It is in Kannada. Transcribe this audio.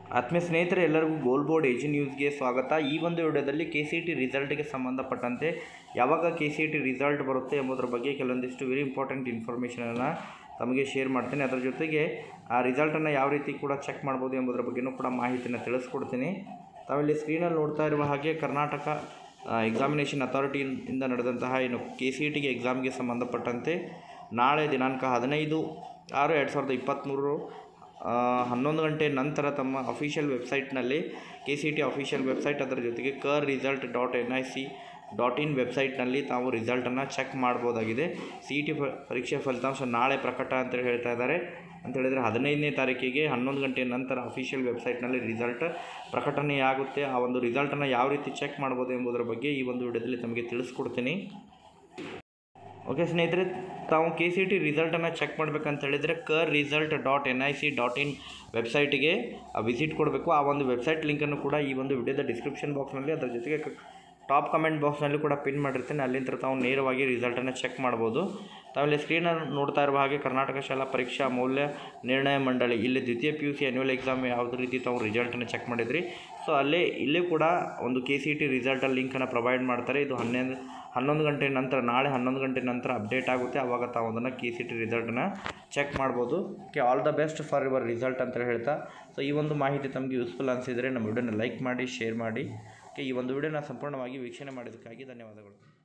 ಆತ್ಮೀಯ ಸ್ನೇಹಿತರೆ ಎಲ್ಲರಿಗೂ ಗೋಲ್ ಬೋರ್ಡ್ ಏಜಿ ನ್ಯೂಸ್ಗೆ ಸ್ವಾಗತ ಈ ಒಂದು ವಿಡಿಯೋದಲ್ಲಿ ಕೆ ಸಿ ಟಿ ರಿಸಲ್ಟ್ಗೆ ಸಂಬಂಧಪಟ್ಟಂತೆ ಯಾವಾಗ ಕೆ ಸಿ ಟಿ ರಿಸಲ್ಟ್ ಬರುತ್ತೆ ಎಂಬುದರ ಬಗ್ಗೆ ಕೆಲವೊಂದಿಷ್ಟು ವೆರಿ ಇಂಪಾರ್ಟೆಂಟ್ ಇನ್ಫಾರ್ಮೇಷನನ್ನು ತಮಗೆ ಶೇರ್ ಮಾಡ್ತೀನಿ ಅದರ ಜೊತೆಗೆ ಆ ರಿಸಲ್ಟನ್ನು ಯಾವ ರೀತಿ ಕೂಡ ಚೆಕ್ ಮಾಡ್ಬೋದು ಎಂಬುದರ ಬಗ್ಗೆಯೂ ಕೂಡ ಮಾಹಿತಿನ ತಿಳಿಸ್ಕೊಡ್ತೀನಿ ತಾವಿಲ್ಲಿ ಸ್ಕ್ರೀನಲ್ಲಿ ನೋಡ್ತಾ ಇರುವ ಹಾಗೆ ಕರ್ನಾಟಕ ಎಕ್ಸಾಮಿನೇಷನ್ ಅಥಾರಿಟಿಯಿಂದ ನಡೆದಂತಹ ಏನು ಕೆ ಸಿ ಟಿಗೆ ಎಕ್ಸಾಮ್ಗೆ ಸಂಬಂಧಪಟ್ಟಂತೆ ನಾಳೆ ದಿನಾಂಕ ಹದಿನೈದು ಆರು ಎರಡು ಸಾವಿರದ ಇಪ್ಪತ್ತ್ಮೂರು ಆ, ಹನ್ನೊಂದು ಗಂಟೆ ನಂತರ ತಮ್ಮ ಅಫಿಷಿಯಲ್ ವೆಬ್ಸೈಟ್ನಲ್ಲಿ K C T official website ಅದರ ಜೊತೆಗೆ kar result dot N I C dot in ವೆಬ್ಸೈಟ್ನಲ್ಲಿ ತಾವು ರಿಸಲ್ಟನ್ನು ಚೆಕ್ ಮಾಡ್ಬೋದಾಗಿದೆ ಸಿ ಇ ಟಿ ಪರೀಕ್ಷೆ ಫಲಿತಾಂಶ ನಾಳೆ ಪ್ರಕಟ ಅಂತೇಳಿ ಹೇಳ್ತಾ ಇದ್ದಾರೆ ಅಂತ ಹೇಳಿದರೆ ಹದಿನೈದನೇ ತಾರೀಕಿಗೆ ಹನ್ನೊಂದು ಗಂಟೆ ನಂತರ ಅಫಿಷಿಯಲ್ ವೆಬ್ಸೈಟ್ನಲ್ಲಿ ರಿಸಲ್ಟ್ ಪ್ರಕಟಣೆಯಾಗುತ್ತೆ ಆ ಒಂದು ರಿಸಲ್ಟನ್ನು ಯಾವ ರೀತಿ ಚೆಕ್ ಮಾಡ್ಬೋದು ಎಂಬುದರ ಬಗ್ಗೆ ಈ ಒಂದು ವಿಡಿಯೋದಲ್ಲಿ ತಮಗೆ ತಿಳಿಸ್ಕೊಡ್ತೀನಿ ಓಕೆ ಸ್ನೇಹಿತರೆ ತಾವು ಕೆ ಸಿ ಟಿ ರಿಸಲ್ಟನ್ನು ಚೆಕ್ ಮಾಡ್ಬೇಕಂತ ಹೇಳಿದರೆ kar result dot N I C dot in ವೆಬ್ಸೈಟಿಗೆ ವಿಸಿಟ್ ಕೊಡಬೇಕು ಆ ಒಂದು ವೆಬ್ಸೈಟ್ ಲಿಂಕನ್ನು ಕೂಡ ಈ ಒಂದು ವಿಡಿಯೋದ ಡಿಸ್ಕ್ರಿಪ್ಷನ್ ಬಾಕ್ಸ್ನಲ್ಲಿ ಅದರ ಜೊತೆಗೆ ಟಾಪ್ ಕಮೆಂಟ್ ಬಾಕ್ಸ್ನಲ್ಲಿ ಕೂಡ ಪಿನ್ ಮಾಡಿರ್ತೀನಿ ಅಲ್ಲಿಂದ ತಾವು ನೇರವಾಗಿ ರಿಸಲ್ಟನ್ನು ಚೆಕ್ ಮಾಡ್ಬೋದು ತಾವಿಲ್ಲಿ ಸ್ಕ್ರೀನಲ್ಲಿ ನೋಡ್ತಾ ಇರುವ ಹಾಗೆ ಕರ್ನಾಟಕ ಶಾಲಾ ಪರೀಕ್ಷಾ ಮೌಲ್ಯ ನಿರ್ಣಯ ಮಂಡಳಿ ಇಲ್ಲಿ ದ್ವಿತೀಯ P U C annual exam ಯಾವುದೇ ರೀತಿ ತಾವು ರಿಸಲ್ಟನ್ನು ಚೆಕ್ ಮಾಡಿದ್ರಿ ಸೊ ಅಲ್ಲೇ ಇಲ್ಲೇ ಕೂಡ ಒಂದು ಕೆ ಸಿ ಟಿ ರಿಸಲ್ಟಲ್ಲಿ ಲಿಂಕನ್ನು ಪ್ರೊವೈಡ್ ಮಾಡ್ತಾರೆ ಇದು ಹನ್ನೊಂದು ಹನ್ನೊಂದು ಗಂಟೆ ನಂತರ ನಾಳೆ ಹನ್ನೊಂದು ಗಂಟೆ ನಂತರ ಅಪ್ಡೇಟ್ ಆಗುತ್ತೆ ಆವಾಗ ತಾವು ಅದನ್ನು ಕೆ ಸಿ ಟಿ ರಿಸಲ್ಟನ್ನು ಚೆಕ್ ಮಾಡ್ಬೋದು okay all the best for your result ಅಂತ ಹೇಳ್ತಾ ಸೊ ಈ ಒಂದು ಮಾಹಿತಿ ತಮಗೆ ಯೂಸ್ಫುಲ್ ಅನಿಸಿದರೆ ನಮ್ಮ ವಿಡಿಯೋನ ಲೈಕ್ ಮಾಡಿ ಶೇರ್ ಮಾಡಿ ಓಕೆ ಈ ಒಂದು ವಿಡಿಯೋನ ಸಂಪೂರ್ಣವಾಗಿ ವೀಕ್ಷಣೆ ಮಾಡಿದ್ದಕ್ಕಾಗಿ ಧನ್ಯವಾದಗಳು